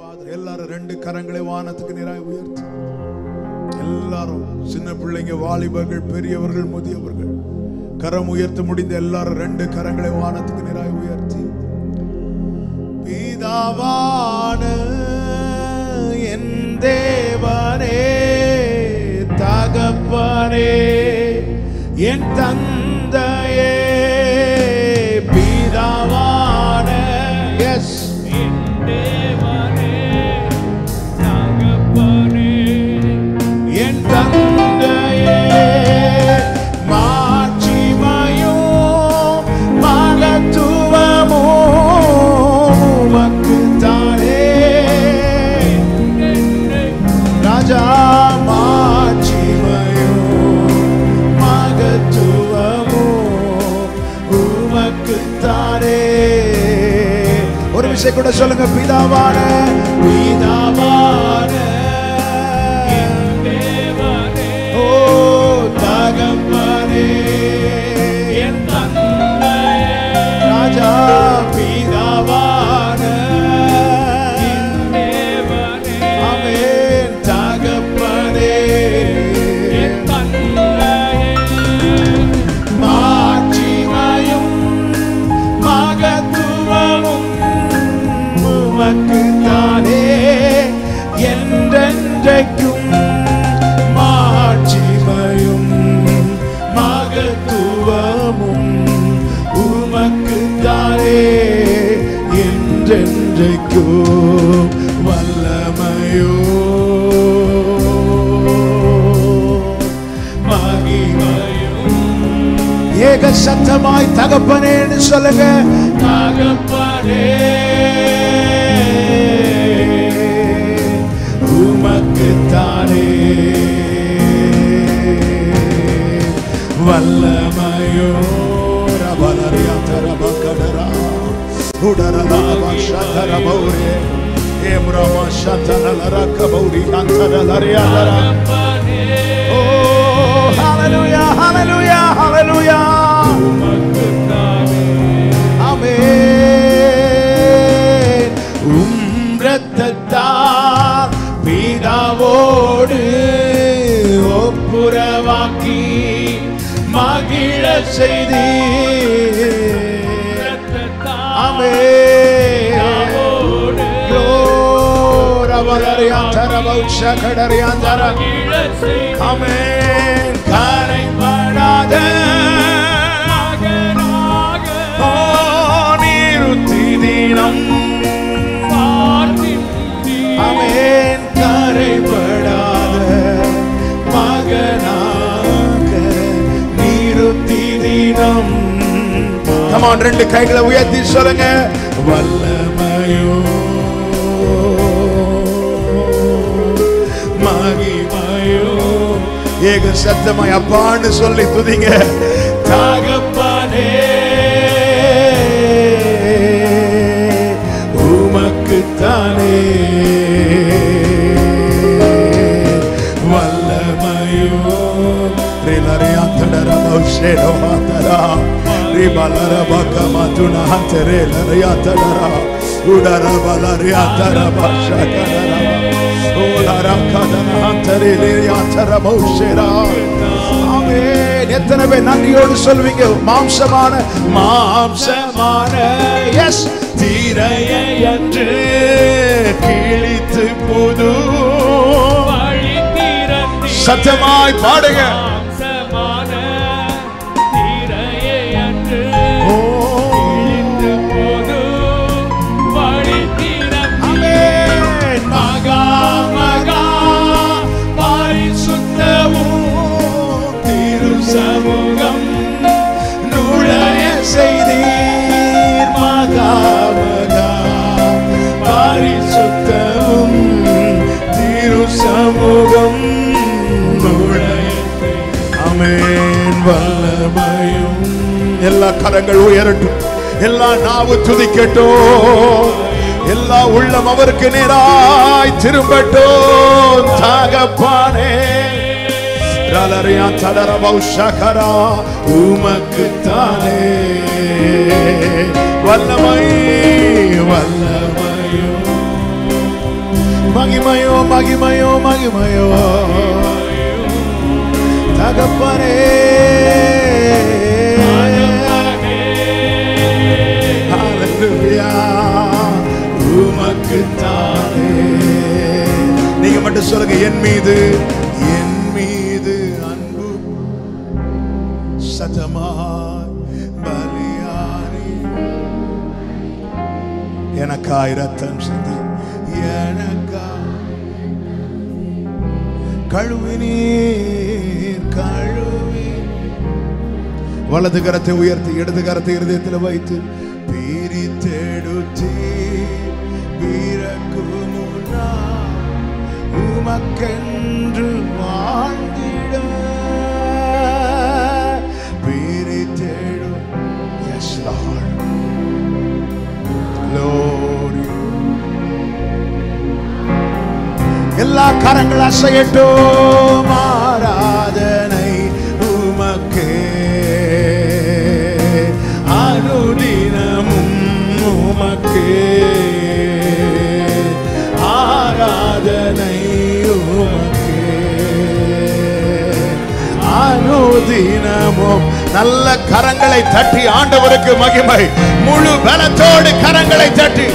Father. எல்லாரும் ரெண்டு கரங்களை வானத்துக்கு நேராக உயர்த்தி எல்லாரும் சின்ன பிள்ளைங்க வாலிபர்கள் பெரியவர்கள் முதியவர்கள் கரம் உயர்த்த முடிந்த எல்லாரும் ரெண்டு கரங்களை வானத்துக்கு நேராக உயர்த்தி பிதாவான என் தேவனே தகப்பனே என் தந்தையே பிதாவான எஸ் என் தந்தையே மாட்சிமையும் மகத்துவமும் உமக்குத்தானே ராஜா மாட்சிமையும் மகத்துவமும் உமக்குத்தானே ஒரு விஷயம் கூட சொல்லுங்க பிதாவான பிதாவான ஓ தகப்பனே என் ராஜா பிதாவான ஆமென் தகப்பனே மாட்சிமையும் மகத்துவமும் உமக்குத்தானே என்றென்றைக்கும் மாட்சிமையும் மகத்துவமும் உமக்குத்தானே என்றென்றைக்கும் வல்லமையோ மகிமையும் ஏக சத்தமாய் தகப்பனேன்னு சொல்லுங்க தகப்பனே உமக்குத்தானே வல்லமையோ ரபலரியா தரபகடரா உடரலாபா சதரபௌரே ஏம்ரமா சதனலரக்கபௌரி அந்தரலரியாதரா Oh, hallelujah, hallelujah, hallelujah. Amen. உம் இரத்தத்தால் பிதாவோடு ஒப்புரவாக்கி மகிழ செய்தி அமேன் கரைப்படாத ஓ நீருத்தி தினம் அமேன் கரைப்படாத மகனாக நீருத்தி தினம் கமான் ரெண்டு கைகளை உயர்த்தி சொல்லுங்க வல்லமையோ மகிமையோ ஏக சத்தமாய் அப்பான்னு சொல்லி துதிங்க தகப்பனே உமக்குத்தானே வல்லமையோ ரிலரியாத்தடர மௌஷேடோ மாத்தரா ரிபலர பக்கமத்துன ஹந்தரே லரியாத்தடரா உடர பலரியாத்தர பஷகடரா ஓலரா கதன ஹந்தரே லிரியாத்தர மௌஷேரா ஆமென் எத்தனை பேர் நன்றியோடு சொல்வீங்க மாம்சமான மாம்சமான எஸ் தீரையை என்று கிழித்து புது சத்தமாய் பாடுங்க ஓ ஆமென் மகா மகா பரிசுத்தமும் திரு சமூகம் நுழைய செய்தீர் மகா மகா பரிசுத்தமும் திரு சமூகம் நுழைய அமேன் வல்லமையும் எல்லா கரங்கள் உயரட்டும் எல்லா நாவு துதிக்கட்டும் எல்லா உள்ளம் அவருக்கு நேராய் திரும்பட்டும் தகப்பானே ரலரியா தடர பௌஷகரா உமக்கு தானே வல்லமை வல்லமையும் மகிமையோ மகிமையோ மகிமையோ தகப்பனே ஹalleluya உமக்குத்தானே நீங்க மட்டும் சொல்லுங்க என் மீது என் மீது அன்பு சத்தமாய் பலியானி எனக்காய் ரத்தம் சிந்தி எனக்கா கழுவி நீர் கழுவி வலது கரத்தை உயர்த்தி இடது கரத்தை இருதயத்தில் வைத்து பிரித்தெடுத்தி வீரக்குமுனா உமக்கென்று வாழ்ந்திட பிரித்தெடு Yes, Lord. Glory. எல்லா கரங்கள் அசையட்டும் ஆராதனை உமக்கே அனுதினமும் உமக்கே ஆராதனை உமக்கே அனுதினமும் நல்ல கரங்களை தட்டி ஆண்டவருக்கு மகிமை முழு பலத்தோடு கரங்களை தட்டி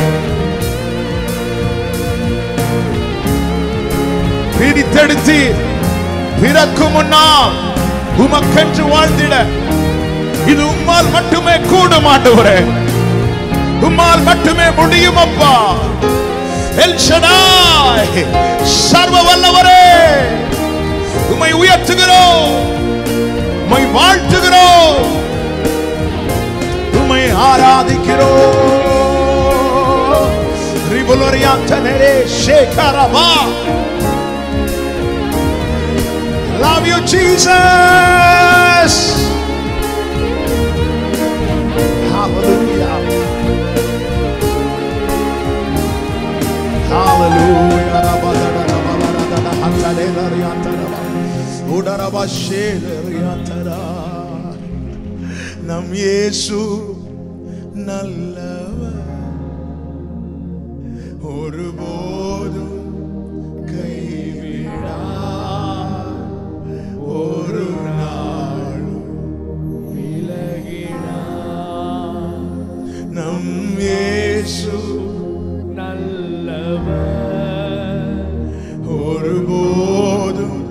பிடித்தெடுத்து பிறக்கும் முன்னால் உமக்கென்று வாழ்ந்திட இது உம்மால் மட்டுமே கூடும் ஆண்டவரே உம்மால் மட்டுமே முடியும் அப்பா எல் ஷடாய் சர்வ வல்லவரே உம்மை உயர்த்துகிறோம் உம்மை வாழ்த்துகிறோம் உம்மை ஆராதிக்கிறோம் ரிபுலரியாந்தனரே ஷேகரபா Love you, Jesus. Hallelujah. Hallelujah. Rabadadadabaladada, hatalelariantadaba, udarabashelariantada. நம் இயேசு நல்லவர் ஒருபோதும் கைவிடா ஒரு நாளும் விலகிடா நம் இயேசு ஒருபோதும்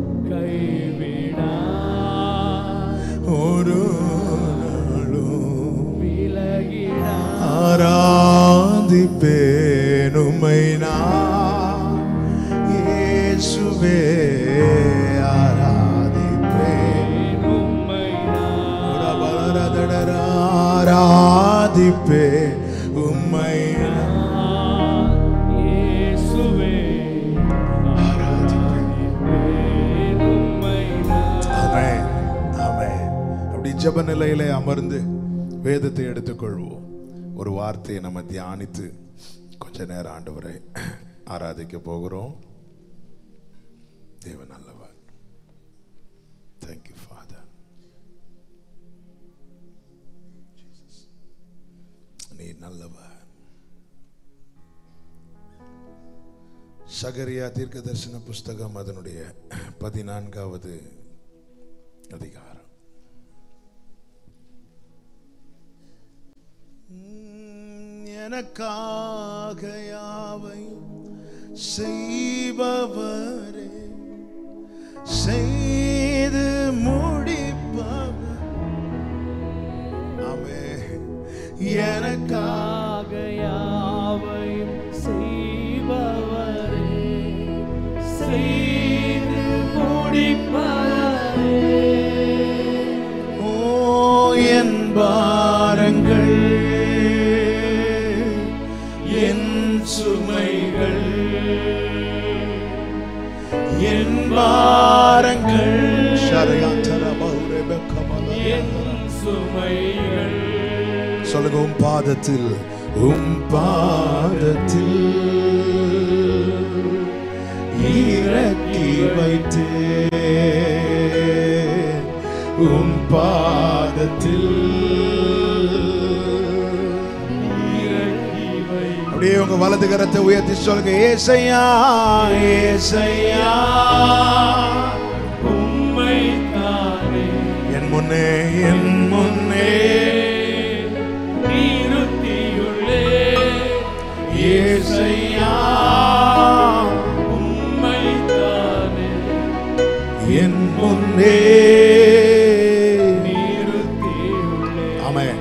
ஒரு நாளும் ஆராதிப்பேன் உம்மை நான் இயேசுவே ஆராதிப்பேன் ஆராதிப்பேன் உம்மை நான் ஆமென் ஆமென் அப்படி ஜெப நிலையிலே அமர்ந்து வேதத்தை எடுத்துக்கொள்வோம் ஒரு வார்த்தையை நம்ம தியானித்து கொஞ்ச நேரம் ஆண்டவரை ஆராதிக்க போகிறோம் தேவன் நல்லவர் தேங்க்யூ ஃபாதர் நீ நல்லவர் சகரியா தீர்க்க தரிசன புஸ்தகம் அதனுடைய பதினான்காவது அதிகாரம் உம், எனக்காக யாவை செய்பவரே செய்து முடிப்பவர் ஆமே எனக்காக யாவையும் செய்பவரே செய்து முடிப்பவரே ஓ என் பாரங்கள் என் சுமைகள் என் பாரங்கள் என் சுமைகள் சொல்லுங்க உம் பாதத்தில் உம் பாதத்தில் இறக்கி வைத்தே உம் பாதத்தில் இறக்கி வை அப்படியே உங்க வலது கரத்தை உயர்த்தி சொல்லுங்க ஏசையா ஏசையா உம்மைத்தானே என் முன்னே என் முன்னே நிறுத்தியுள்ளே ஏசையா உம்மைத்தானே என் முன்னே நிறுத்தியுள்ளே ஆமென்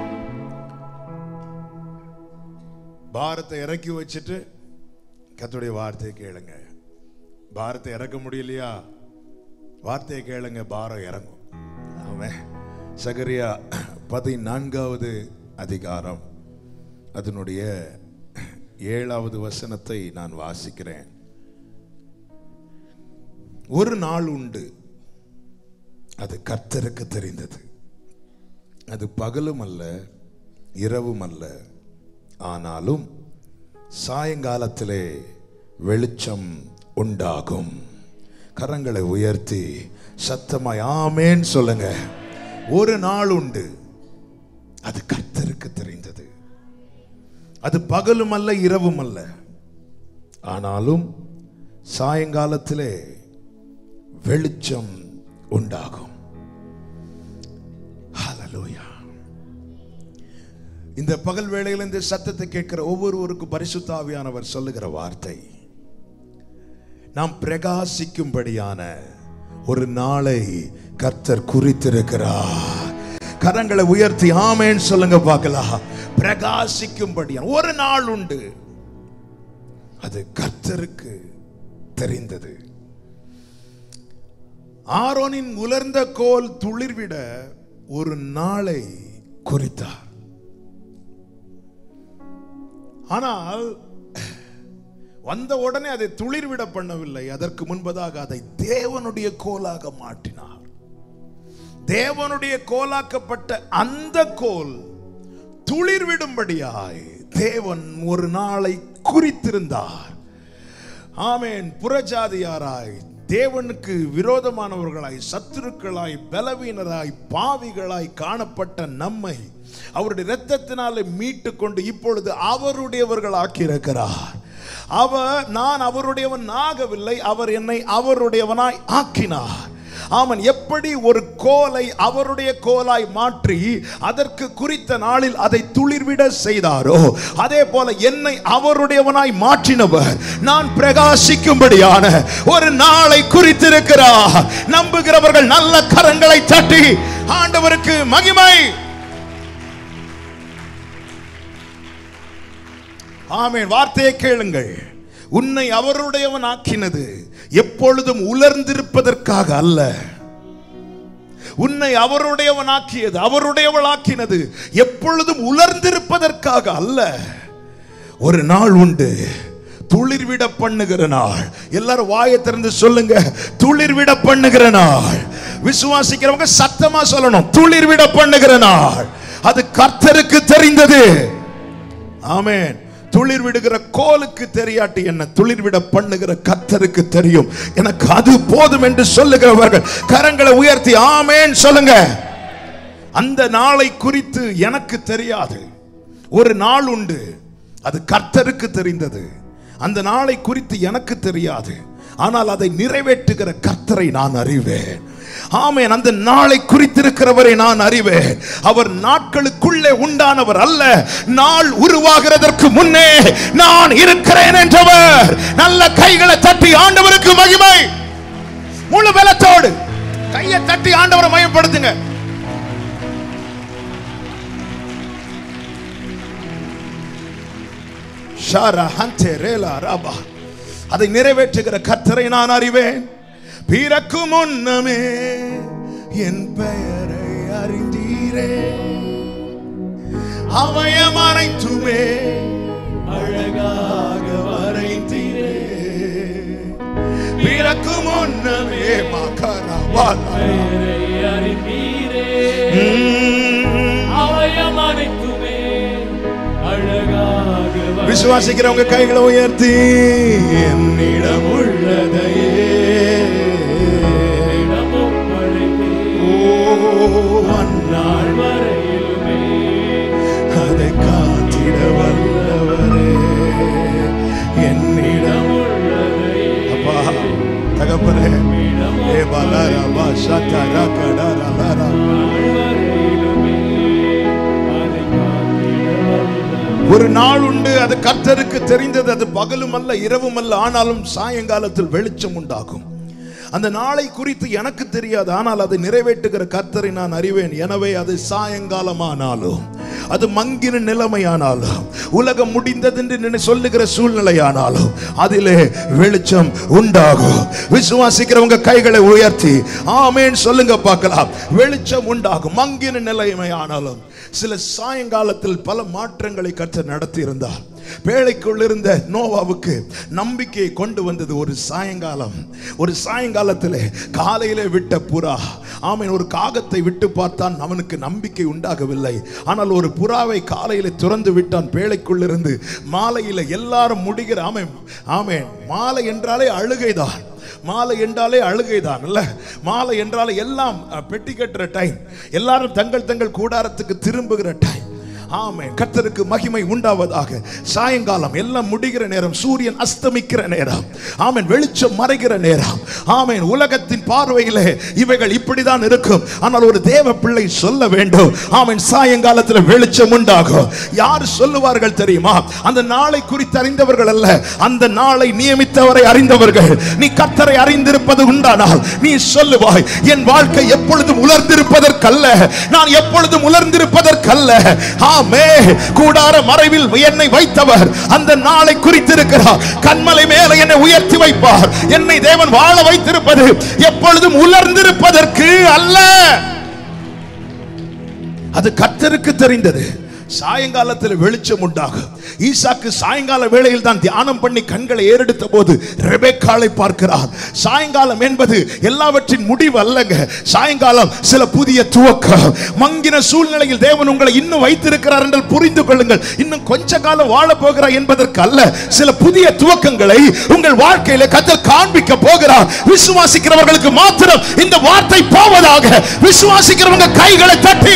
பாரத்தை இறக்கி வச்சுட்டு கர்த்தருடைய வார்த்தையை கேளுங்க பாரத்தை இறக்க முடியலையா வார்த்தையை கேளுங்க பாரம் இறங்கும் ஆமென் சகரியா பதினான்காவது அதிகாரம் அதனுடைய ஏழாவது வசனத்தை நான் வாசிக்கிறேன் ஒரு நாள் உண்டு அது கர்த்தருக்கு தெரிந்தது அது பகலும் அல்ல இரவும் அல்ல ஆனாலும் சாயங்காலத்திலே வெளிச்சம் உண்டாகும் கரங்களை உயர்த்தி சத்தமாய் ஆமேன் சொல்லுங்க ஒரு நாள் உண்டு அது கர்த்தருக்கு தெரிந்தது அது பகலும் அல்ல இரவும் அல்ல ஆனாலும் சாயங்காலத்திலே வெளிச்சம் உண்டாகும் ஹalleluya இந்த பகல் வேளையில் இந்த சத்தத்தை கேட்கிற ஒவ்வொருவருக்கும் பரிசுத்தாவியானவர் சொல்லுகிற வார்த்தை நாம் பிரகாசிக்கும்படியான ஒரு நாளை கர்த்தர் குறித்திருக்கிறார் கரங்களை உயர்த்தி ஆமேன்னு சொல்லுங்க பார்க்கலாம் பிரகாசிக்கும்படியான ஒரு நாள் உண்டு அது கர்த்தருக்கு தெரிந்தது ஆரோனின் உலர்ந்த கோல் துளிர்விட ஒரு நாளை குறித்தார் ஆனால் வந்த உடனே அதை துளிர்விட பண்ணவில்லை அதற்கு முன்பதாக அதை தேவனுடைய கோலாக மாற்றினார் தேவனுடைய கோலாக்கப்பட்ட அந்த கோல் துளிர்விடும்படியாய் தேவன் ஒரு நாளை குறித்திருந்தார் ஆமேன் புறஜாதியாராய் தேவனுக்கு விரோதமானவர்களாய் சத்துருக்களாய் பலவீனராய் பாவிகளாய் காணப்பட்ட நம்மை அவருடைய இரத்தத்தினாலே மீட்டு கொண்டு இப்பொழுது அவருடையவர்கள் ஆக்கியிருக்கிறார் அவர் நான் அவருடையவன் ஆகவில்லை அவர் என்னை அவருடையவனாய் ஆக்கினார் ஆமன் எப்படி ஒரு கோலை அவருடைய கோலாய் மாற்றி அதற்கு குறித்த நாளில் அதை துளிர்விட செய்தாரோ அதே போல என்னை அவருடையவனாய் மாற்றினவர் நான் பிரகாசிக்கும்படியான ஒரு நாளை குறித்திருக்கிறார் நம்புகிறவர்கள் நல்ல கரங்களை தட்டி ஆண்டவருக்கு மகிமை ஆமென் வார்த்தையை கேளுங்கள் உன்னை அவருடையவன் ஆக்கினது எப்பொழுதும் உலர்ந்திருப்பதற்காக அல்ல உன்னை அவருடையவன் ஆக்கியது அவருடையவள் ஆக்கினது எப்பொழுதும் உலர்ந்திருப்பதற்காக அல்ல ஒரு நாள் உண்டு துளிர்விட பண்ணுகிற நாள் எல்லாரும் வாயை திறந்து சொல்லுங்க துளிர்விட பண்ணுகிற நாள் விசுவாசிக்கிறவங்க சத்தமா சொல்லணும் துளிர்விட பண்ணுகிற நாள் அது கர்த்தருக்கு தெரிந்தது ஆமென் துளிர் விடுகிற கோலுக்கு தெரியாட்டி என்ன துளிர் விட பண்ணுகிற கத்தருக்கு தெரியும் எனக்கு அது போதும் என்று சொல்லுகிறவர்கள் கரங்களை உயர்த்தி ஆமேன் சொல்லுங்க அந்த நாளை குறித்து எனக்கு தெரியாது ஒரு நாள் உண்டு அது கர்த்தருக்கு தெரிந்தது அந்த நாளை குறித்து எனக்கு தெரியாது ஆனால் அதை நிறைவேற்றுகிற கர்த்தரை நான் அறிவேன் ஆமென் அந்த நாளை குறித்திருக்கிறவரை நான் அறிவேன் அவர் நாட்களுக்குள்ளே உண்டானவர் அல்ல நாள் உருவாகிறதற்கு முன்னே நான் இருக்கிறேன் என்றவர் நல்ல கைகளை தட்டி ஆண்டவருக்கு மகிமை முழு பலத்தோடு கையை தட்டி ஆண்டவரை மயப்படுத்துங்க ஷாரா ஹந்தே ரேலா ராபா அதை நிறைவேற்றுகிற கர்த்தரை நான் அறிவேன் பிறக்கு முன்னமே என் பெயரை அறிந்தீரே அவயம் அனைத்துமே அழகாக வரைந்தீரே பிறக்கு முன்னமே மகரவாலா பெயரை அறிந்தீரே அவயம் அனைத்துமே அழகாக வ- விசுவாசிக்கிறவங்க கைகளை உயர்த்தி என்னிடம் உள்ளதையே தினமும் அழைத்தீர். ஓ அந்நாள் வரையிலுமே அதை காத்திட வல்லவரே ஒரு நாள் உண்டு அது கர்த்தருக்கு தெரிந்தது அது பகலும் அல்ல இரவும் அல்ல ஆனாலும் சாயங்காலத்தில் வெளிச்சம் உண்டாகும் அந்த நாளை குறித்து எனக்கு தெரியாது ஆனால் அதை நிறைவேற்றுகிற கர்த்தரை நான் அறிவேன் எனவே அது சாயங்காலமானாலும் அது மங்கின நிலைமையானாலும் உலகம் முடிந்தது என்று நினை- சொல்லுகிற சூழ்நிலையானாலும் அதிலே வெளிச்சம் உண்டாகும் விசுவாசிக்கிறவங்க கைகளை உயர்த்தி ஆமேன் சொல்லுங்க பார்க்கலாம் வெளிச்சம் உண்டாகும் மங்கின நிலைமையானாலும் சில சாயங்காலத்தில் பல மாற்றங்களை கர்த்தர் நடத்தி இருந்தார் பேழைக்குள் இருந்த நோவாவுக்கு நம்பிக்கையை கொண்டு வந்தது ஒரு சாயங்காலம் ஒரு சாயங்காலத்திலே காலையிலே விட்ட புறா ஆமீன் ஒரு காகத்தை விட்டு பார்த்தான் அவனுக்கு நம்பிக்கை உண்டாகவில்லை ஆனால் ஒரு புறாவை காலையிலே துறந்து விட்டான் பேழைக்குள் இருந்து மாலையில எல்லாரும் முடிகிற ஆமேன் ஆமேன் மாலை என்றாலே அழுகைதான் மாலை என்றாலே அழுகைதான் இல்ல மாலை என்றாலே எல்லாம் அஹ், பெட்டி கட்டுற டைம் எல்லாரும் தங்கள் தங்கள் கூடாரத்துக்கு திரும்புகிற டைம் ஆமென் கர்த்தருக்கு மகிமை உண்டாவதாக சாயங்காலம் எல்லாம் முடிகிற நேரம் சூரியன் அஸ்தமிக்கிற நேரம் ஆமென் வெளிச்சம் மறைகிற நேரம் ஆமென் உலகத்தின் பார்வையிலே இவைகள் இப்படிதான் இருக்கும் ஆனால் ஒரு தேவ பிள்ளை சொல்ல வேண்டும் ஆமென் சாயங்காலத்தில் வெளிச்சம் உண்டாகும் யார் சொல்லுவார்கள் தெரியுமா அந்த நாளை குறித்து அறிந்தவர்கள் அல்ல அந்த நாளை நியமித்தவரை அறிந்தவர்கள் நீ கர்த்தரை அறிந்திருப்பது உண்டானால் நீ சொல்லுவாய் என் வாழ்க்கை எப்பொழுதும் உலர்ந்திருப்பதற்கல்ல நான் எப்பொழுதும் உலர்ந்திருப்பதற்கல்ல ஆமே கூடார மறைவில் என்னை வைத்தவர் அந்த நாளை குறித்திருக்கிறார் கண்மலை மேல என்னை உயர்த்தி வைப்பார் என்னை தேவன் வாழ வைத்திருப்பது எப்பொழுதும் உலர்ந்திருப்பதற்கு அல்ல அது கர்த்தருக்கு தெரிந்தது சாயங்காலத்தில் வெளிச்சம் உண்டாகும் ஈசாக்கு சாயங்கால வேளையில் தான் தியானம் பண்ணி கண்களை ஏறெடுத்த போது ரெபேக்காளை பார்க்கிறார் சாயங்காலம் என்பது எல்லாவற்றின் முடிவு அல்லங்க சாயங்காலம் சில புதிய துவக்கம் மங்கின சூழ்நிலையில் தேவன் உங்களை இன்னும் வைத்திருக்கிறார் என்று புரிந்து கொள்ளுங்கள் இன்னும் கொஞ்ச காலம் வாழ போகிறார் என்பதற்கு அல்ல சில புதிய துவக்கங்களை உங்கள் வாழ்க்கையில கத்தர் காண்பிக்க போகிறார் விசுவாசிக்கிறவர்களுக்கு மாத்திரம் இந்த வார்த்தை போவதாக விசுவாசிக்கிறவங்க கைகளை தட்டி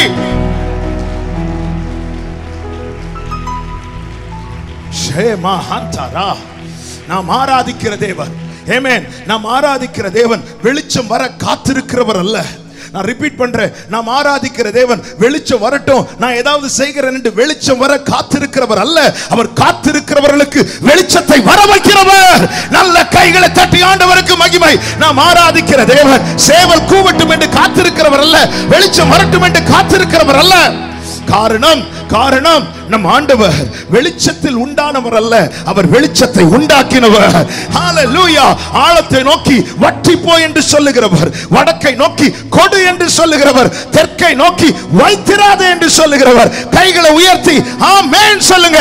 ஷேமா ஹந்தாரா நாம் ஆராதிக்கிற தேவன் ஏமேன் நாம் ஆராதிக்கிற தேவன் வெளிச்சம் வர காத்திருக்கிறவர் அல்ல நான் ரிப்பீட் பண்றேன் நாம் ஆராதிக்கிற தேவன் வெளிச்சம் வரட்டும் நான் ஏதாவது செய்கிறேன் என்று வெளிச்சம் வர காத்திருக்கிறவர் அல்ல அவர் காத்திருக்கிறவர்களுக்கு வெளிச்சத்தை வர வைக்கிறவர் நல்ல கைகளை தட்டி ஆண்டவருக்கு மகிமை நாம் ஆராதிக்கிற தேவன் சேவல் கூவட்டும் என்று காத்திருக்கிறவர் அல்ல வெளிச்சம் வரட்டும் என்று காத்திருக்கிறவர் அல்ல காரணம் காரணம் நம் ஆண்டவர் வெளிச்சத்தில் உண்டானவர் அல்ல அவர் வெளிச்சத்தை உண்டாக்கினவர் ஹalleluya ஆழத்தை நோக்கி வற்றி போய் என்று சொல்லுகிறவர் வடக்கை நோக்கி கொடு என்று சொல்லுகிறவர் தெற்கை நோக்கி வைத்திராதே என்று சொல்லுகிறவர் கைகளை உயர்த்தி ஆமென் சொல்லுங்க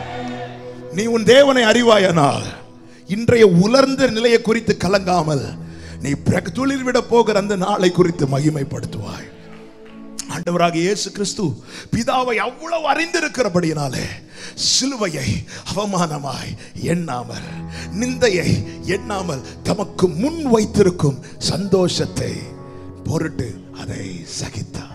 நீ உன் தேவனை அறிவாயனால் இன்றைய உலர்ந்த நிலையை குறித்து கலங்காமல் நீ பிறகு துளிர் விட போகிற அந்த நாளை குறித்து மகிமைப்படுத்துவாய் ஆண்டவராக இயேசு கிறிஸ்து பிதாவை அவ்வளவு அறிந்திருக்கிறபடியினாலே சிலுவையை அவமானமாய் எண்ணாமல் நிந்தையை எண்ணாமல் தமக்கு முன் வைத்திருக்கும் சந்தோஷத்தை பொருட்டு அதை சகித்தார்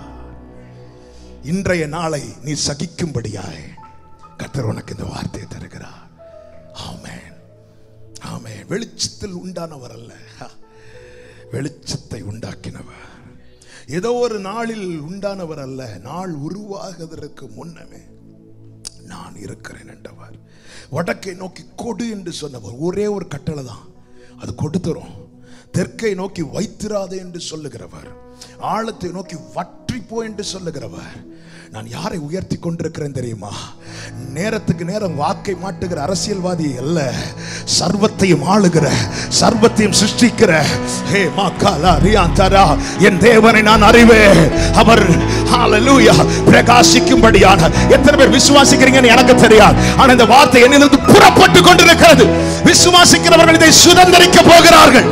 இன்றைய நாளை நீ சகிக்கும்படியாய் கர்த்தர் உனக்கு இந்த வார்த்தையை தருகிறார் ஆமென் ஆமென் வெளிச்சத்தில் உண்டானவர் அல்ல ஹ. வெளிச்சத்தை உண்டாக்கினவர் ஏதோ ஒரு நாளில் உண்டானவர் அல்ல நாள் உருவாகுவதற்கு முன்னமே நான் இருக்கிறேன் என்றவர் வடக்கை நோக்கி கொடு என்று சொன்னவர் ஒரே ஒரு கட்டளை தான் அது கொடுத்துரும் தெற்கை நோக்கி வைத்திராதே என்று சொல்லுகிறவர் ஆழத்தை நோக்கி வற்றி போ என்று சொல்லுகிறவர் நான் யாரை உயர்த்தி கொண்டிருக்கிறேன் தெரியுமா நேரத்துக்கு நேரம் வாக்கை மாட்டுகிற அரசியல்வாதி அல்ல சர்வத்தையும் ஆளுகிற சர்வத்தையும் சிருஷ்டிக்கிற ஹே மாக்காலா ரியாந்தரா என் தேவனை நான் அறிவேன் அவர் ஹalleluya பிரகாசிக்கும்படியான எத்தனை பேர் விசுவாசிக்கிறீங்கன்னு எனக்கு தெரியாது ஆனா இந்த வார்த்தை என்னிலிருந்து புறப்பட்டு கொண்டிருக்கிறது விசுவாசிக்கிறவர்கள் இதை சுதந்திரிக்க போகிறார்கள்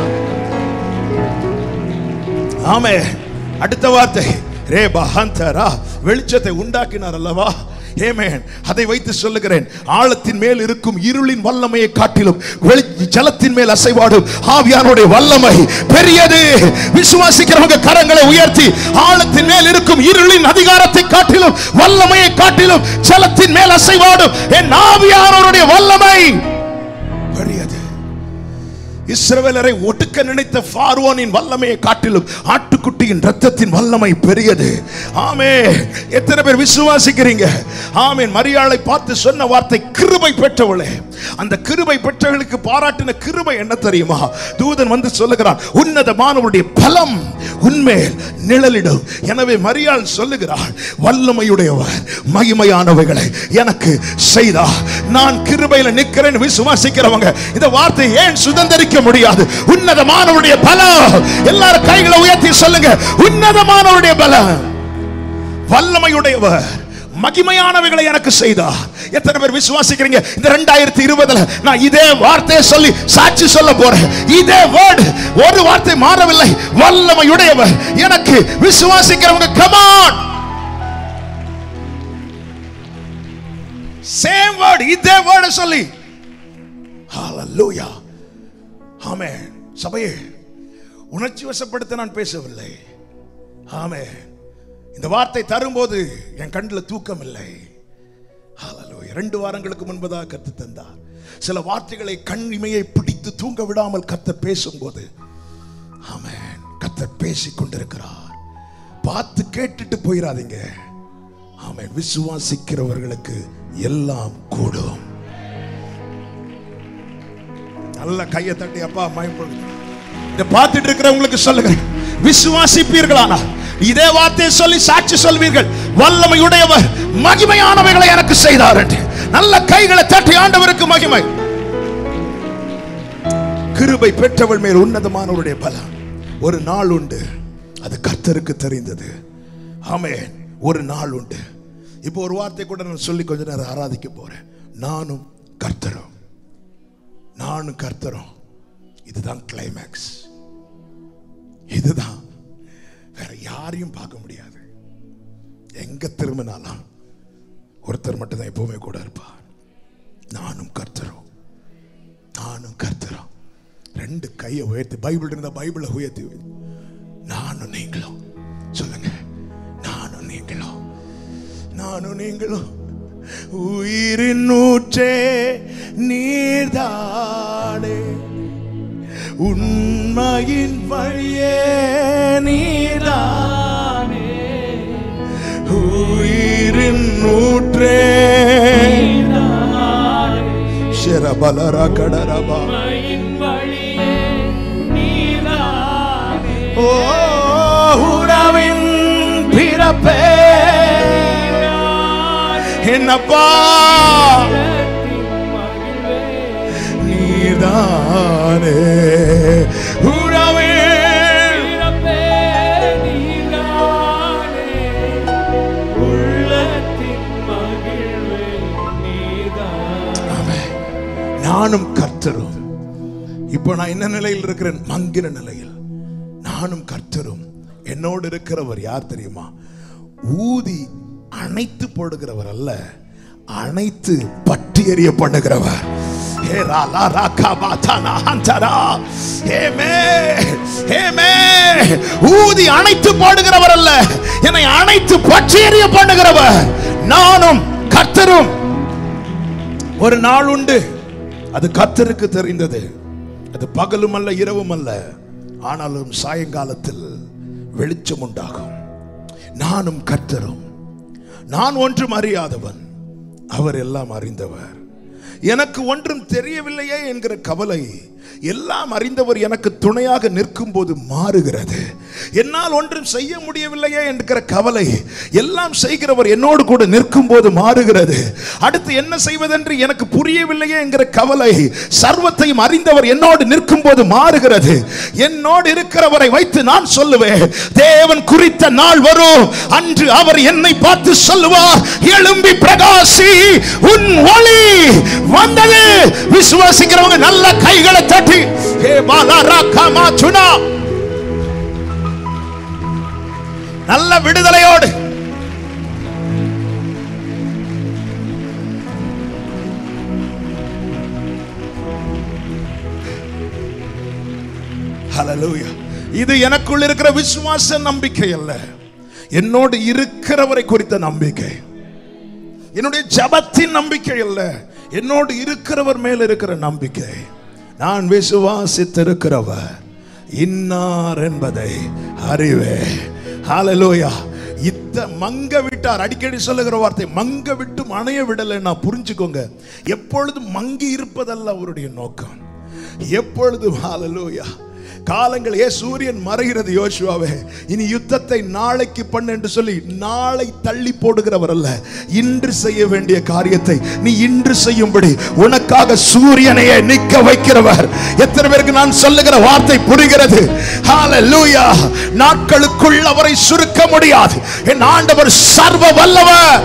ஆமே அடுத்த வார்த்தை ரேபா ஹந்தரா வெளிச்சத்தை உண்டாக்கினார் அல்லவா ஏமேன் அதை வைத்து சொல்லுகிறேன் ஆழத்தின் மேல் இருக்கும் இருளின் வல்லமையை காட்டிலும் வெளி ஜலத்தின் மேல் அசைவாடும் ஆவியானுடைய வல்லமை பெரியது விசுவாசிக்கிறவங்க கரங்களை உயர்த்தி ஆழத்தின் மேல் இருக்கும் இருளின் அதிகாரத்தை காட்டிலும் வல்லமையை காட்டிலும் ஜலத்தின் மேல் அசைவாடும் என் ஆவியானவருடைய வல்லமை பெரியது இஸ்ரவேலரை ஒடுக்க நினைத்த பார்வோனின் வல்லமையை காட்டிலும் ஆட்டுக்குட்டியின் ரத்தத்தின் வல்லமை பெரியது ஆமே எத்தனை பேர் விசுவாசிக்கிறீங்க ஆமேன் மரியாளை பார்த்து சொன்ன வார்த்தை கிருபை பெற்றவளே அந்த கிருபை பெற்றவர்களுக்கு பாராட்டின கிருபை என்ன தெரியுமா தூதன் வந்து சொல்லுகிறான் உன்னதமானவருடைய பலம் உன்மேல் நிழலிடும் எனவே மரியாள் சொல்லுகிறாள் வல்லமையுடையவர் மகிமையானவைகளை எனக்கு செய்தா நான் கிருபையில நிக்கிறேன் விசுவாசிக்கிறவங்க இந்த வார்த்தை ஏன் சுதந்திரிக்க முடியாது உன்னதமானவருடைய பலம் எல்லாரும் கைகளை உயர்த்தி சொல்லுங்க உன்னதமானவருடைய பலம் வல்லமையுடையவர் மகிமையானவைகளை எனக்கு செய்தார் எத்தனை பேர் விசுவாசிக்கிறீங்க இந்த ரெண்டாயிரத்தி இருபதுல நான் இதே வார்த்தையை சொல்லி சாட்சி சொல்ல போறேன் இதே வேர்டு ஒரு வார்த்தை மாறவில்லை வல்லமையுடையவர் எனக்கு விசுவாசிக்கிறவங்க கமான் சேம் வேர்டு இதே வேர்டு சொல்லி ஹalleluya ஆமென் சபையே உணர்ச்சி வசப்படுத்த நான் பேசவில்லை ஆமென் இந்த வார்த்தை தரும்போது என் கண்ணில் தூக்கம் இல்லை ஹalleluya ரெண்டு வாரங்களுக்கு முன்பதாக கத்து தந்தார் சில வார்த்தைகளை கண் இமையை பிடித்து தூங்க விடாமல் கத்த பேசும்போது ஆமென் கத்தர் பேசிக் கொண்டிருக்கிறார் பார்த்து கேட்டுட்டு போயிடாதீங்க ஆமென் விசுவாசிக்கிறவர்களுக்கு எல்லாம் கூடும் நல்ல கையை தட்டி அப்பா மயப்படுங்க இதை பார்த்துட்டு இருக்கிறவங்களுக்கு சொல்லுங்க விசுவாசிப்பீர்களானா இதே வார்த்தையை சொல்லி சாட்சி சொல்வீர்கள் வல்லமையுடையவர் மகிமையானவைகளை எனக்கு செய்தார் என்று நல்ல கைகளை தட்டி ஆண்டவருக்கு மகிமை கிருபை பெற்றவள் மேல் உன்னதமானவருடைய பலம் ஒரு நாள் உண்டு அது கர்த்தருக்கு தெரிந்தது ஆமென் ஒரு நாள் உண்டு இப்போ ஒரு வார்த்தை கூட நான் சொல்லி கொஞ்ச நேரம் ஆராதிக்க போறேன் நானும் கர்த்தரும் நானும் கர்த்தரும் இதுதான் கிளைமேக்ஸ் இதுதான் வேற யாரையும் பார்க்க முடியாது எங்க திரும்பினாலும் ஒருத்தர் மட்டும்தான் எப்பவுமே கூட இருப்பார் நானும் கர்த்தரும் நானும் கர்த்தரும் ரெண்டு கையை உயர்த்தி பைபிள் இருந்தா பைபிளை உயர்த்தி வை. நானும் நீங்களும் சொல்லுங்க நானும் நீங்களும் நானும் நீங்களும் உயிரின் நூற்றே நீர்தானே உண்மையின் வழியே நீர்தானே உயிரின் நூற்றே ஷரபலர கடரபா உம்மையின் வழியே நீதானே. ஓ உறவின் பிறப்பே என்னப்பா உள்ளத்தின் மகிழ்வே. நீதானே உறவின் பிறப்பே நீதானே. உள்ளத்தின் மகிழ்வே நீதானே. நானும் கர்த்தரும் இப்போ நான் என்ன நிலையில் இருக்கிறேன் மங்கின நிலையில் நானும் கர்த்தரும் என்னோடு இருக்கிறவர் யார் தெரியுமா ஊதி அணைத்து போடுகிறவர் அல்ல அணைத்து பற்றி எறிய பண்ணுகிறவர் ஹே ராலா ராக்கா பாத்தானா ஹந்தரா ஹேமே ஹேமே ஊதி அணைத்து போடுகிறவர் அல்ல என்னை அணைத்து பற்றி எறிய பண்ணுகிறவர் நானும் கர்த்தரும் ஒரு நாள் உண்டு அது கர்த்தருக்கு தெரிந்தது அது பகலும் அல்ல இரவும் அல்ல ஆனாலும் சாயங்காலத்தில் வெளிச்சம் உண்டாகும் நானும் கர்த்தரும் நான் ஒன்றும் அறியாதவன் அவர் எல்லாம் அறிந்தவர் எனக்கு ஒன்றும் தெரியவில்லையே என்கிற கவலை எல்லாம் அறிந்தவர் எனக்கு துணையாக நிற்கும் போது மாறுகிறது என்னால் ஒன்றும் செய்ய முடியவில்லையே என்கிற கவலை எல்லாம் செய்கிறவர் என்னோடு கூட நிற்கும் போது மாறுகிறது அடுத்து என்ன செய்வதென்று எனக்கு புரியவில்லையே என்கிற கவலை சர்வத்தையும் அறிந்தவர் என்னோடு நிற்கும் போது மாறுகிறது என்னோடு இருக்கிறவரை வைத்து நான் சொல்லுவேன் தேவன் குறித்த நாள் வரும் அன்று அவர் என்னை பார்த்து சொல்லுவார் எழும்பி பிரகாசி உன் ஒளி வந்தது விசுவாசிக்கிறவங்க நல்ல கைகளை தட்டி ஹே பாலா ராக்கா மா சுனா நல்ல விடுதலையோடு Hallelujah. இது எனக்குள் இருக்கிற விசுவாச நம்பிக்கை அல்ல என்னோடு இருக்கிறவரை குறித்த நம்பிக்கை என்னுடைய ஜபத்தின் நம்பிக்கை அல்ல என்னோடு இருக்கிறவர் மேல் இருக்கிற நம்பிக்கை நான் விசுவாசித்திருக்கிறவர் இன்னார் என்பதை அறிவே ஹalleluya இத்த மங்க விட்டார் அடிக்கடி சொல்லுகிற வார்த்தை மங்க விட்டு மனைய விடலை நான் புரிஞ்சுக்கோங்க எப்பொழுதும் மங்கி இருப்பதல்ல அவருடைய நோக்கம் எப்பொழுதும் ஹalleluya காலங்கள் ஏ சூரியன் மறைகிறது யோசுவாவே இனி யுத்தத்தை நாளைக்கு பண்ணு என்று சொல்லி நாளை தள்ளி போடுகிறவர் அல்ல இன்று செய்ய வேண்டிய காரியத்தை நீ இன்று செய்யும்படி உனக்காக சூரியனையே நிக்க வைக்கிறவர் எத்தனை பேருக்கு நான் சொல்லுகிற வார்த்தை புரிகிறது ஹalleluya நாட்களுக்குள் அவரை சுருக்க முடியாது என் ஆண்டவர் சர்வ வல்லவர்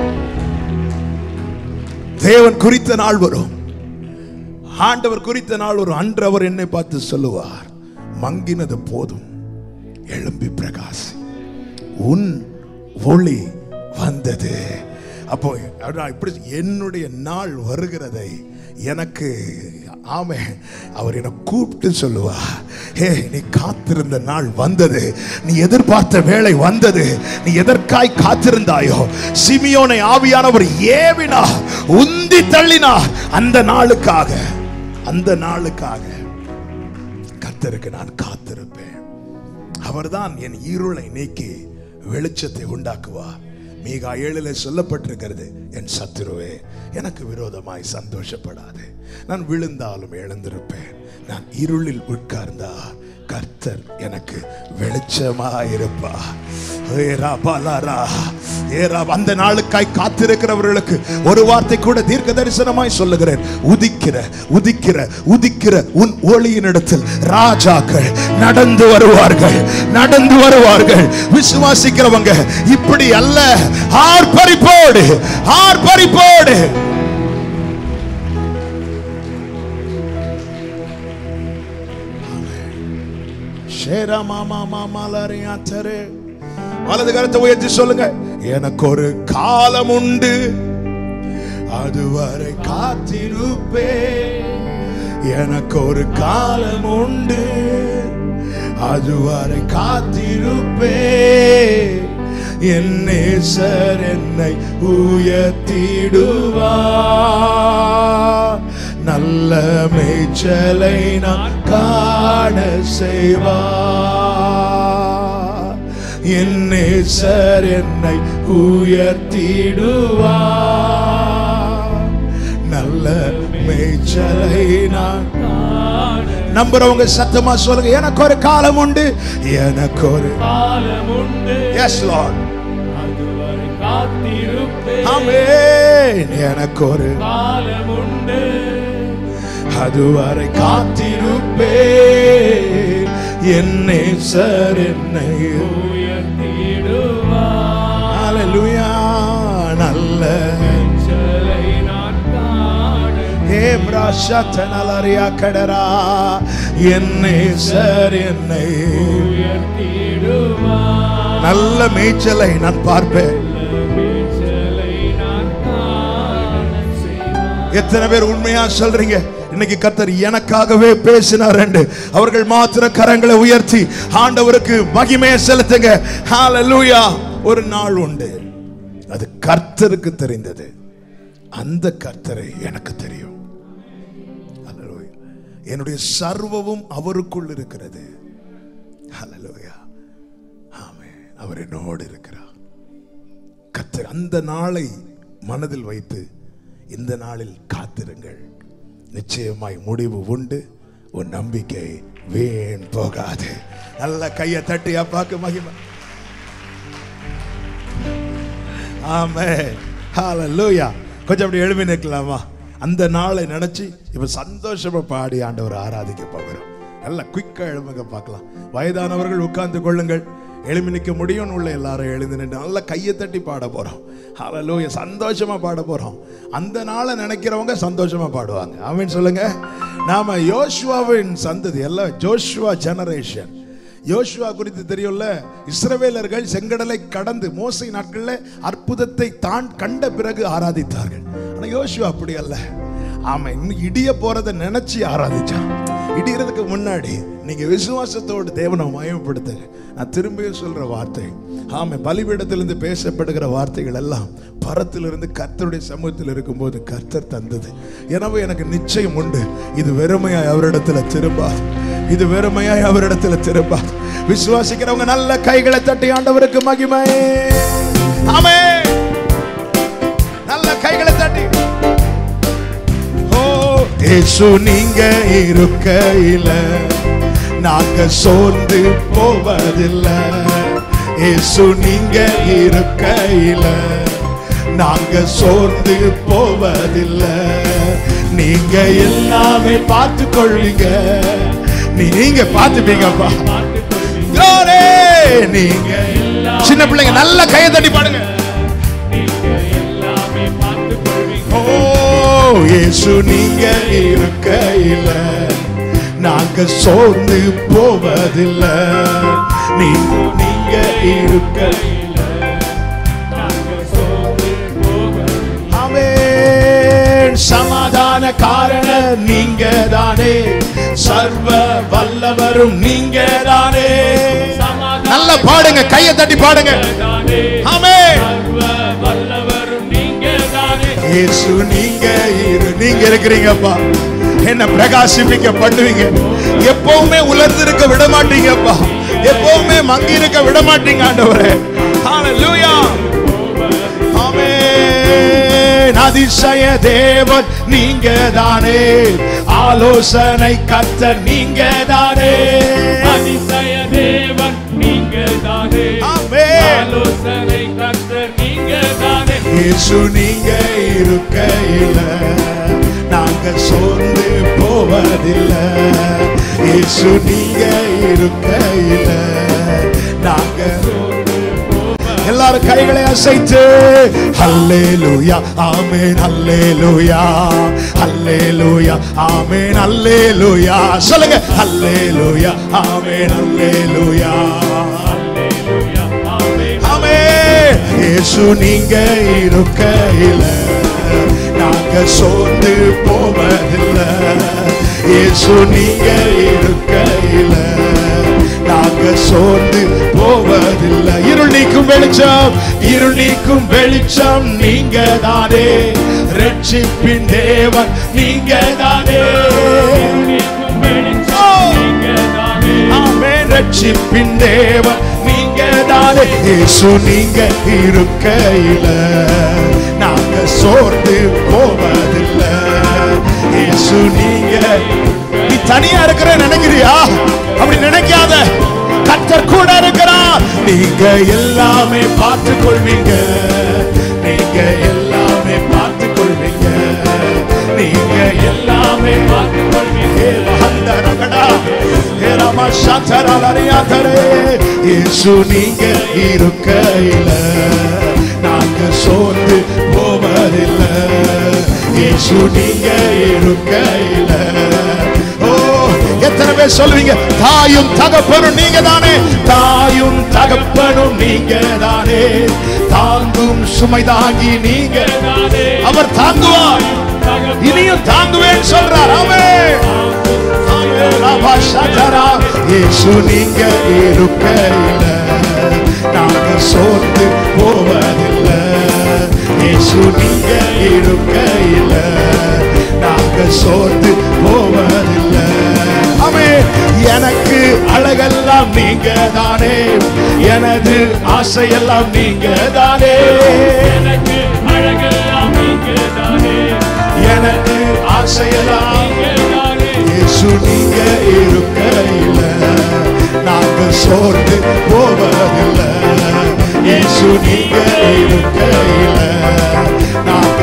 தேவன் குறித்த நாள் வரும் ஆண்டவர் குறித்த நாள் ஒரு அன்று அவர் என்னை பார்த்து சொல்லுவார் மங்கினது போதும் எழும்பி பிரகாசி உன் ஒளி வந்தது அப்போ அதான் இப்படி என்னுடைய நாள் வருகிறதை எனக்கு ஆமே அவர் என்னை கூப்பிட்டு சொல்லுவா ஹே நீ காத்திருந்த நாள் வந்தது நீ எதிர்பார்த்த வேளை வந்தது நீ எதற்காய் காத்திருந்தாயோ சிமியோனை ஆவியானவர் ஏவினா உந்தி தள்ளினார் அந்த நாளுக்காக அந்த நாளுக்காக கர்த்தருக்கு நான் காத்திருப்பேன் அவர்தான் என் இருளை நீக்கி வெளிச்சத்தை உண்டாக்குவார் மீகா ஏழிலே சொல்லப்பட்டிருக்கிறது என் சத்துருவே எனக்கு விரோதமாய் சந்தோஷப்படாது நான் விழுந்தாலும் எழுந்திருப்பேன் நான் இருளில் உட்கார்ந்தா கர்த்தர் எனக்கு வெளிச்சமாயிருப்பா ஏரா பலாரா ஏரா அந்த நாளுக்காய் காத்திருக்கிறவர்களுக்கு ஒரு வார்த்தை கூட தீர்க்க தரிசனமாய் சொல்லுகிறேன் உதிக்கிற உதிக்கிற உதிக்கிற உன் ஒளியினிடத்தில் ராஜாக்கள் நடந்து வருவார்கள் நடந்து வருவார்கள் விசுவாசிக்கிறவங்க இப்படி அல்ல ஆர்ப்பரிப்போடு ஆர்ப்பரிப்போடு ஷேரா மாமா மாமா லரியாத்தரே வலது கரத்தை உயர்த்தி சொல்லுங்க எனக்கு ஒரு காலம் உண்டு அதுவரை காத்திருப்பே எனக்கு ஒரு காலம் உண்டு அதுவரை காத்திருப்பே என் நேசர் என்னை உயர்த்திடுவா நல்ல மேய்ச்சலை நான் காண செய்வா என் நேசர் என்னை உயர்த்திடுவா நல்ல மேய்ச்சலை நான் நம்புறவங்க சத்தமா சொல்லுங்க எனக்கு ஒரு காலம் உண்டு எனக்கு ஒரு காலம் உண்டு எஸ் லார்ட் அதுவரை காத்திருப்பேன் ஆமென் எனக்கு ஒரு காலம் உண்டு அதுவரை காத்திருப்பே என்னை சார் என்னை உயர்த்திடுவார் ஹalleluya நல்ல செலை நான் காண ஹே பிரஷத்தனலரியா கடரா என்னை சார் என்னை உயர்த்திடுவார் நல்ல மேய்ச்சலை நான் பார்ப்பேன் செலை நான் காண செய்வார் எத்தனை பேர் உண்மையா சொல்றீங்க இன்னைக்கு கர்த்தர் எனக்காகவே பேசினார் என்று அவர்கள் மாத்திர கரங்களை உயர்த்தி ஆண்டவருக்கு மகிமையை செலுத்துங்க ஹalleluya ஒரு நாள் உண்டு அது கர்த்தருக்கு தெரிந்தது அந்த கர்த்தரை எனக்கு தெரியும் Hallelujah. என்னுடைய சர்வமும் அவருக்குள் இருக்கிறது ஹalleluya ஆமென் அவர் என்னோடு இருக்கிறார் கர்த்தர் அந்த நாளை மனதில் வைத்து இந்த நாளில் காத்திருங்கள் நிச்சயமாய் முடிவு உண்டு உன் நம்பிக்கை வீண் போகாது நல்ல கையை தட்டி அப்பாக்கு மகிமை ஆமே ஹalleluya கொஞ்சம் அப்படி எழுப்பி நிற்கலாமா அந்த நாளை நினைச்சு இப்ப சந்தோஷமா பாடி ஆண்டவர் ஆராதிக்க போகிறோம் நல்லா குயிக்கா எழுமுங்க பார்க்கலாம் வயதானவர்கள் உட்கார்ந்து கொள்ளுங்கள் எழுப்பி நிற்க முடியும்னு உள்ள எல்லாரும் எழுந்து நின்று நல்லா கையை தட்டி பாட போறோம் ஹalleluya சந்தோஷமா பாட போறோம் அந்த நாளை நினைக்கிறவங்க சந்தோஷமா பாடுவாங்க அவன் சொல்லுங்க நாம யோசுவாவின் சந்ததி எல்லாம் ஜோஷுவா ஜெனரேஷன் யோசுவா குறித்து தெரியும்ல இஸ்ரவேலர்கள் செங்கடலை கடந்து மோசை நாட்கள்ல அற்புதத்தை தான் கண்ட பிறகு ஆராதித்தார்கள் ஆனா யோசுவா அப்படி அல்ல ஆமா இன்னும் இடிய போறதை நினைச்சு ஆராதிச்சான் இடிகிறதுக்கு முன்னாடி நீங்க விசுவாசத்தோடு தேவனை மயப்படுத்துங்க நான் திரும்பியும் சொல்ற வார்த்தை ஆமை பலிபீடத்திலிருந்து பேசப்படுகிற வார்த்தைகள் எல்லாம் பரத்திலிருந்து கர்த்தருடைய சமூகத்தில் இருக்கும்போது கர்த்தர் தந்தது எனவே எனக்கு நிச்சயம் உண்டு இது வெறுமையாய் அவரிடத்துல திரும்பாது இது வெறுமையாய் அவரிடத்துல திரும்பாது விசுவாசிக்கிறவங்க நல்ல கைகளை தட்டி ஆண்டவருக்கு மகிமை ஆமே நல்ல கைகளை தட்டி ஓ இயேசு நீங்க இருக்கையில நாங்க சோர்ந்து போவதில்லை இயேசு நீங்க இருக்கையில நாங்க சோர்ந்து போவதில்லை நீங்க எல்லாமே பார்த்து கொள்வீங்க நீங்க பார்த்துப்பீங்கப்பா Glory! நீங்க சின்ன பிள்ளைங்க நல்ல கையை தட்டி பாடுங்க ஓ இயேசு நீங்க இருக்கையில நாங்க சோர்ந்து போவதில்லை நீங்க நீங்க இருக்கையில ஆமென். சமாதான காரண நீங்க தானே சர்வ வல்லவரும் நீங்க தானே நல்ல பாடுங்க கையை தட்டி பாடுங்க ஆமென் இயேசு நீங்க இரு நீங்க இருக்கிறீங்கப்பா என்ன பிரகாசிப்பிக்க பண்ணுவீங்க எப்பவுமே உலர்ந்து இருக்க விட மாட்டீங்கப்பா எப்பவுமே மங்கி இருக்க விட மாட்டீங்க ஆண்டவரே ஹalleluya ஆமென் அதிசய தேவன் நீங்க தானே ஆலோசனை கத்த நீங்க தானே அதிசய தேவன் நீங்கள் தானே ஆமென் ஆலோசனை கர்த்தர் நீங்கள் தானே இயேசு நீங்க இருக்கையில நாங்க சோர்ந்து போவதில்லை இயேசு நீங்க இருக்கையில நாங்க எல்லாரும் கைகளை அசைத்து ஹல்லேலூயா ஆமென் ஹல்லேலூயா ஹல்லேலூயா ஆமென் ஹல்லேலூயா சொல்லுங்க ஹல்லேலூயா ஆமென் ஹல்லேலூயா ஆமே இயேசு நீங்க இருக்கையில நாங்க சோர்ந்து போவதில்லை இயேசு நீங்க இருக்கையில நாங்க சோர்ந்து போவதில்லை இருள் நீக்கும் வெளிச்சம் இருள் நீக்கும் வெளிச்சம் நீங்க தானே ரட்சிப்பின் தேவன் நீங்க தானே ஆமென் ரட்சிப்பின் தேவன் நீங்க தானே இயேசு நீங்க இருக்கையில நாங்க சோர்ந்து போவதில்லை இயேசு நீங்க நீ தனியா இருக்கிற நினைக்கிறியா அப்படி நினைக்காத கர்த்தர் கூட இருக்கிறார் நீங்க எல்லாமே பார்த்து கொள்வீங்க நீங்க எல்லாமே பார்த்து கொள்வீங்க நீங்க எல்லாமே பார்த்து கொள்வீங்க அந்த ரகடா ஏராமா சாத்தராலரியாதரே இயேசு நீங்க இருக்கையில நாங்க சோர்ந்து போவதில்லை இயேசு நீங்க இருக்கையில ஓ எத்தனை பேர் சொல்லுவீங்க தாயும் தகப்பனும் நீங்க தானே தாயும் தகப்பனும் நீங்க தானே தாங்கும் சுமை தாங்கி நீங்க அவர் தாங்குவார் இனியும் தாங்குவேன் சொல்றார் ஆமென் ஆமென். ராபா ஷாஜரா. இயேசு நீங்க இருக்கையில நாங்க சோர்ந்து போவதில்லை இயேசு நீங்க இருக்கையில நாங்க சோர்ந்து போவதில்லை ஆமே எனக்கு அழகெல்லாம் நீங்க தானே எனது ஆசையெல்லாம் நீங்க தானே எனக்கு அழகெல்லாம் நீங்கள் தானே எனது ஆசையெல்லாம் நீங்கள் தானே இயேசு நீங்க இருக்கையில நாங்க சோர்ந்து போவதில்லை இயேசு நீங்க இருக்கையில நாங்க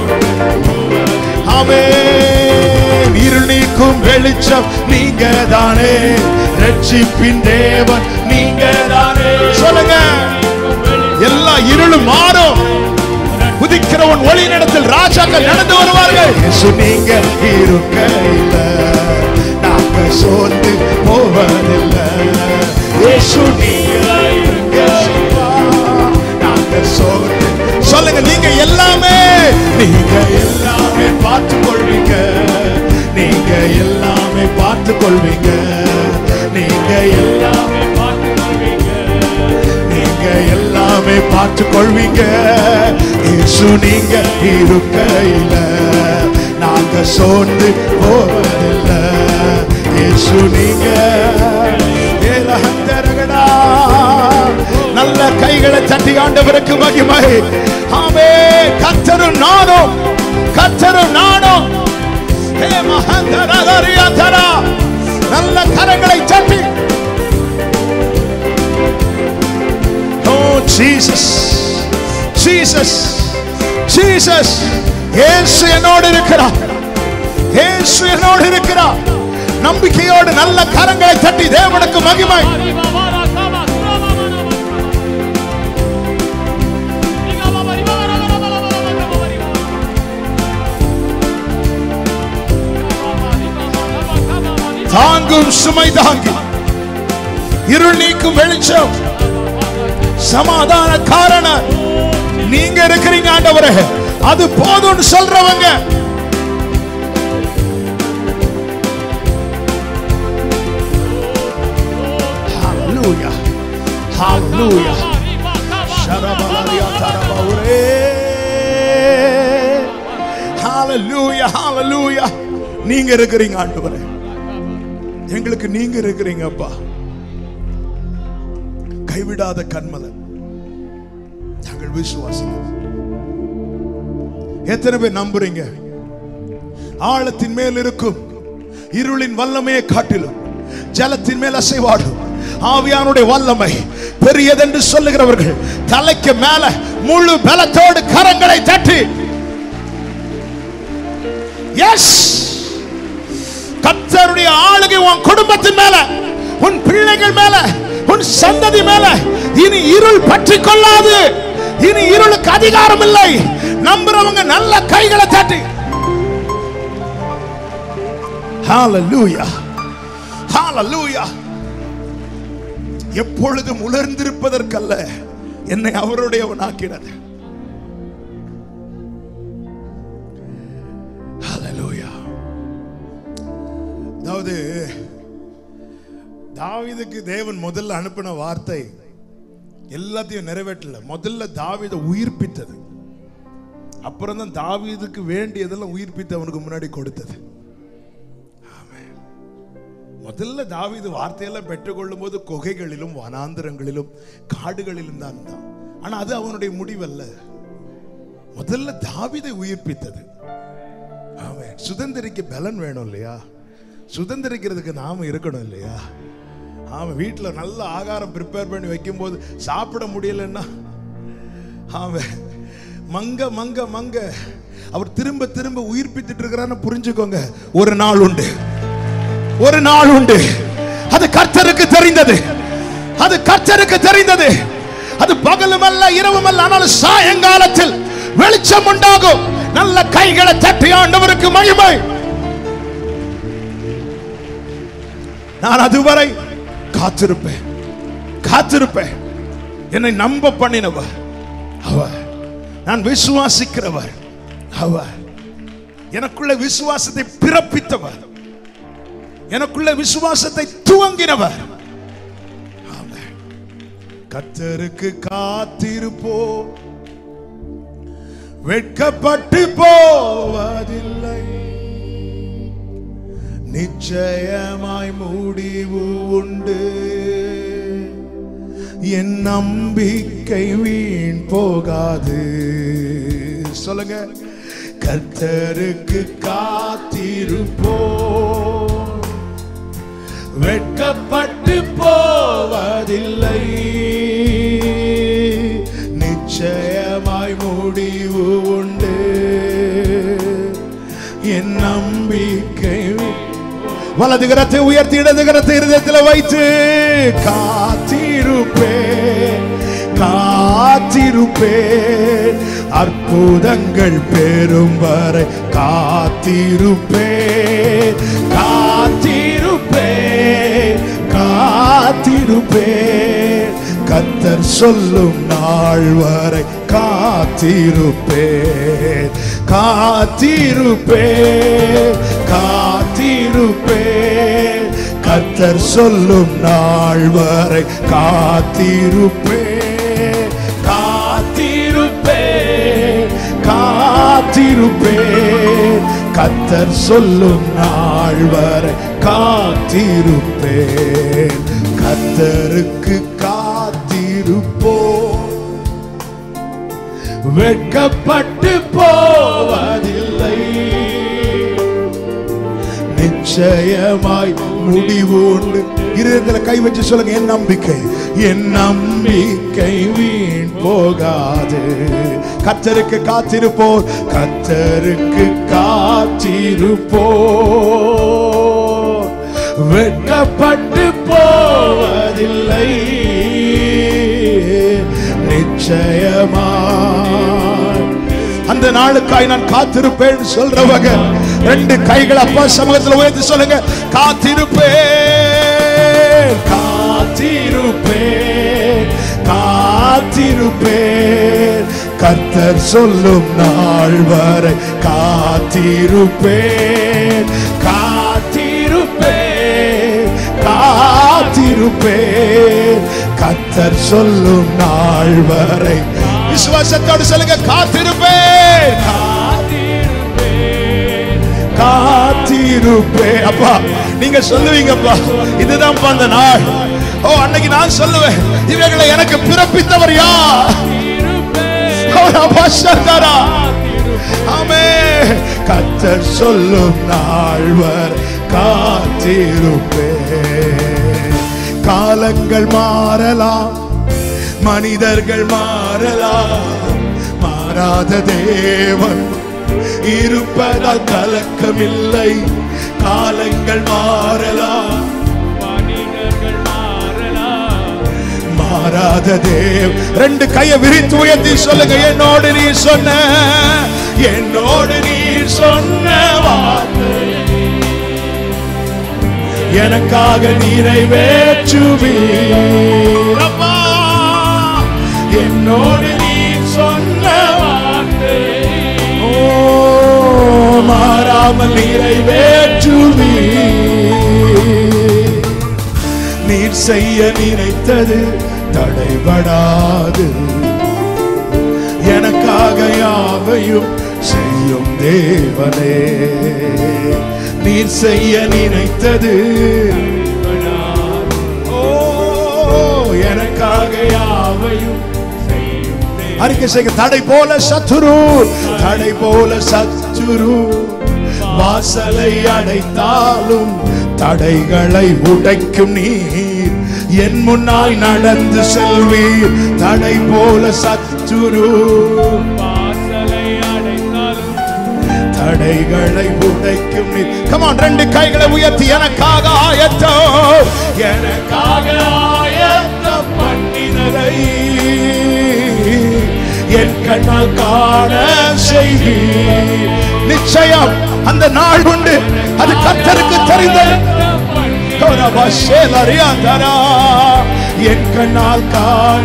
ஆமென் இருள் நீக்கும் வெளிச்சம் நீங்க தானே ரட்சிப்பின் தேவன் நீங்க தானே சொல்லுங்க எல்லா இருளும் மாறும் உதிக்கிறவன் ஒளி நடத்தில் ராஜாக்கள் நடந்து வருவார்கள் இயேசு நீங்க இருக்கையில நாங்க சோர்ந்து போவதில்லை இயேசு நீங்க இருக்கையில நாங்க சோர்ந்து சொல்லுங்க நீங்க எல்லாமே நீங்க எல்லாமே பார்த்து கொள்வீங்க நீங்க எல்லாமே பார்த்து கொள்வீங்க நீங்க எல்லாமே பார்த்து கொள்வீங்க நீங்க பார்த்து கொள்வீங்க இயேசு நீங்க இருக்கையில நாங்க சோர்ந்து போவதில்லை இயேசு நீங்க ஏலஹந்தரகடா. நல்ல கைகளை தட்டி ஆண்டவருக்கு மகிமை ஆமே கத்தரும் நானும் கத்தரும் நானும் ஹே மகந்தரகரியாதரா. நல்ல கரங்களை தட்டி ஓ ஜீசஸ் ஜீசஸ் ஜீசஸ் இயேசு என்னோடு இருக்கிறார் இயேசு என்னோடு இருக்கிறார் நம்பிக்கையோடு நல்ல கரங்களை தட்டி தேவனுக்கு மகிமை தாங்கும் சுமை தாங்கி இருள் நீக்கும் வெளிச்சம் சமாதான காரண நீங்க இருக்கிறீங்க ஆண்டவரே அது போதும்னு சொல்றவங்க Hallelujah. Hallelujah. Sharabalariya tarabaure. Hallelujah. Hallelujah. நீங்க இருக்கிறீங்க ஆண்டவரே எங்களுக்கு நீங்க இருக்கிறீங்க அப்பா கைவிடாத கண்மலன் நாங்கள் விசுவாசிக்கிறோம் எத்தனை பேர் நம்புறீங்க ஆழத்தின் மேல் இருக்கும் இருளின் வல்லமையை காட்டிலும் ஜலத்தின் மேல் அசைவாடும் ஆவியானுடைய வல்லமை பெரியதென்று சொல்லுகிறவர்கள் தலைக்கு மேல முழு பலத்தோடு கரங்களை தட்டி எஸ் கர்த்தருடைய ஆளுகை உன் குடும்பத்தின் மேல உன் பிள்ளைகள் மேல உன் சந்ததி மேல இனி இருள் பற்றி கொள்ளாது இனி இருளுக்கு அதிகாரம் இல்லை நம்புறவங்க நல்ல கைகளை தட்டி ஹalleluya ஹalleluya எப்பொழுதும் உலர்ந்திருப்பதற்கல்ல என்னை அவருடையவனாக்கிறது ஹalleluya அதாவது தாவீதுக்கு தேவன் முதல்ல அனுப்பின வார்த்தை எல்லாத்தையும் நிறைவேற்றல முதல்ல தாவீதை உயிர்ப்பித்தது அப்புறம் தான் தாவீதுக்கு வேண்டியதெல்லாம் உயிர்ப்பித்து அவனுக்கு முன்னாடி கொடுத்தது ஆமென். முதல்ல தாவீது வார்த்தையெல்லாம் பெற்றுக்கொள்ளும் போது குகைகளிலும் வனாந்திரங்களிலும் காடுகளிலும் தான் இருந்தான் ஆனா அது அவனுடைய முடிவல்ல முதல்ல தாவீதை உயிர்ப்பித்தது ஆமென் சுதந்திரிக்க பலன் வேணும் இல்லையா சுதந்திரிக்கிறதுக்கு நாம இருக்கணும் இல்லையா ஆமா வீட்டில் நல்ல ஆகாரம் ப்ரிப்பேர் பண்ணி வைக்கும்போது சாப்பிட முடியலன்னா ஆமாம் மங்க மங்க மங்க அவர் திரும்ப திரும்ப உயிர்ப்பித்துட்டு இருக்கிறான்னு புரிஞ்சுக்கோங்க ஒரு நாள் உண்டு ஒரு நாள் உண்டு அது கர்த்தருக்கு தெரிந்தது அது கர்த்தருக்கு தெரிந்தது அது பகலும் அல்ல இரவும் அல்ல ஆனாலும் சாயங்காலத்தில் வெளிச்சம் உண்டாகும் நல்ல கைகளை தட்டி ஆண்டவருக்கு மகிமை நான் அதுவரை காத்திருப்பேன் காத்திருப்பேன் என்னை நம்ப பண்ணினவர் அவர் நான் விசுவாசிக்கிறவர் அவர் எனக்குள்ள விசுவாசத்தை பிறப்பித்தவர் எனக்குள்ள விசுவாசத்தை துவங்கினவர் ஆமென். கர்த்தருக்கு காத்திருப்போ வெட்கப்பட்டு போவதில்லை நிச்சயமாய் முடிவு உண்டு என் நம்பிக்கை வீண் போகாது சொல்லுங்க கர்த்தருக்கு காத்திருப்போ வெட்கப்பட்டு போவதில்லை நிச்சயமாய் முடிவு உண்டு என் நம்பிக்கை வலது கரத்தை உயர்த்தி இடது கரத்தை இருதயத்தில் வைத்து காத்திருப்பேன் காத்திருப்பேன் அற்புதங்கள் பெறும் வரை காத்திருப்பேன் காத்திருப்பேன் காத்திருப்பேன் கத்தர் சொல்லும் நாள் வரை காத்திருப்பேன் காத்திருப்பேன் காத்திருப்பேன் கத்தர் சொல்லும் நாள் வரை காத்திருப்பேன் காத்திருப்பேன் காத்திருப்பேன் கத்தர் சொல்லும் நாள் வரை காத்திருப்பேன் கத்தருக்கு காத்திருப்போம் வெட்கப்பட்டு போவதில்லை நிச்சயமாய் முடிவு உண்டு இருதயத்துல கை வச்சு சொல்லுங்க என் நம்பிக்கை என் நம்பிக்கை வீண் போகாது கத்தருக்கு காத்திருப்போர் கத்தருக்கு காத்திருப்போர் வெட்கப்பட்டு போவதில்லை நிச்சயமாய் அந்த நாளுக்காய் நான் காத்திருப்பேன் சொல்றவங்க ரெண்டு கைகள் அப்பா சமூகத்தில் உயர்த்தி சொல்லுங்க காத்திருப்பேன் காத்திருப்பேன் காத்திருப்பேன் கர்த்தர் சொல்லும் நாள் வரை காத்திருப்பேன் காத்திருப்பேன் காத்திருப்பேன் கர்த்தர் சொல்லும் நாள் வரை விசுவாசத்தோடு சொல்லுங்க காத்திருப்பேன் காத்திருப்பே அப்பா நீங்க சொல்லுவீங்கப்பா இதுதான் அந்த நாள் ஓ அன்னைக்கு நான் சொல்லுவேன் இவைகளை எனக்கு பிறப்பித்தவர் யார் அவர் அப்பா சர்தாரா ஆமே கத்தர் சொல்லும் நாள் வரை காத்திருப்பே காலங்கள் மாறலாம் மனிதர்கள் மாறலாம் மாறாத தேவன் இருப்பதால் கலக்கமில்லை காலங்கள் மாறலாம் மனிதர்கள் மாறலாம் மாறாத தேவ் ரெண்டு கையை விரித்து உயர்த்தி சொல்லுங்க என்னோடு நீ சொன்ன என்னோடு நீ சொன்ன வார்த்தை எனக்காக நிறைவேற்றுவீர் அப்பா என்னோடு நீ சொன்ன வார்த்தை ஓ மாறாமல் நிறைவேற்றுவீர் நீர் செய்ய நினைத்தது தடைபடாது எனக்காக யாவையும் செய்யும் தேவனே நீர் செய்ய நினைத்தது ஓ எனக்காக யாவையும் அறிக்கை செய்ய தடை போல சத்துரு தடை போல சத்துரு வாசலை அடைத்தாலும் தடைகளை உடைக்கும் நீர் என் முன்னாய் நடந்து செல்வீர் தடை போல சத்துரு வாசலை அடைந்தாலும் தடைகளை உடைக்கும் நீர் கமான் ரெண்டு கைகளை உயர்த்தி எனக்காக ஆயத்தோ எனக்காக ஆயத்தம் பண்ணினதை என் கண்ணால் காண செய்வீர் நிச்சயம் அந்த நாள் உண்டு அது கத்தருக்கு தெரிந்தது கௌரவசேலரியாதரா, என் கண்ணால் காண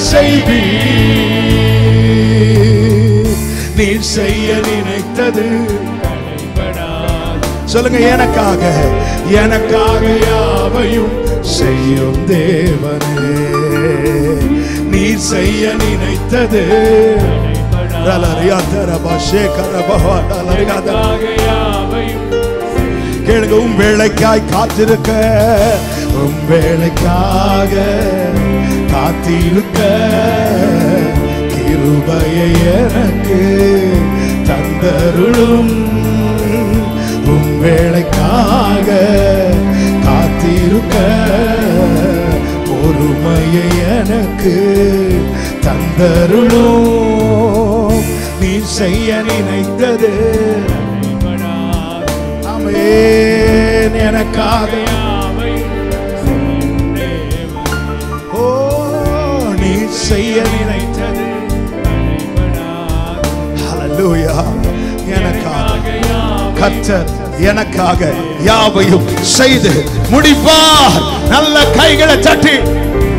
செய்வீர் நீ செய்ய நினைத்தது சொல்லுங்க எனக்காக எனக்காக யாவையும் செய்யும் தேவனே நீ செய்ய நினைத்தது ரலரியாதரபா, சேகரபா, ரலரியாதரா. யாவையும் கேளுங்க உம் வேலைக்காய் காத்திருக்க உம் வேலைக்காக காத்திருக்க கிருபையை எனக்கு தந்தருளும் உம் வேலைக்காக காத்திருக்க பொறுமையை எனக்கு தந்தருளும் நீ செய்ய நினைத்தது ஆமென் எனக்காக ஓ நீ செய்ய நினைத்தது ஹalleluya எனக்காக கர்த்தர் எனக்காக யாவையும் செய்து முடிப்பார் நல்ல கைகளை தட்டி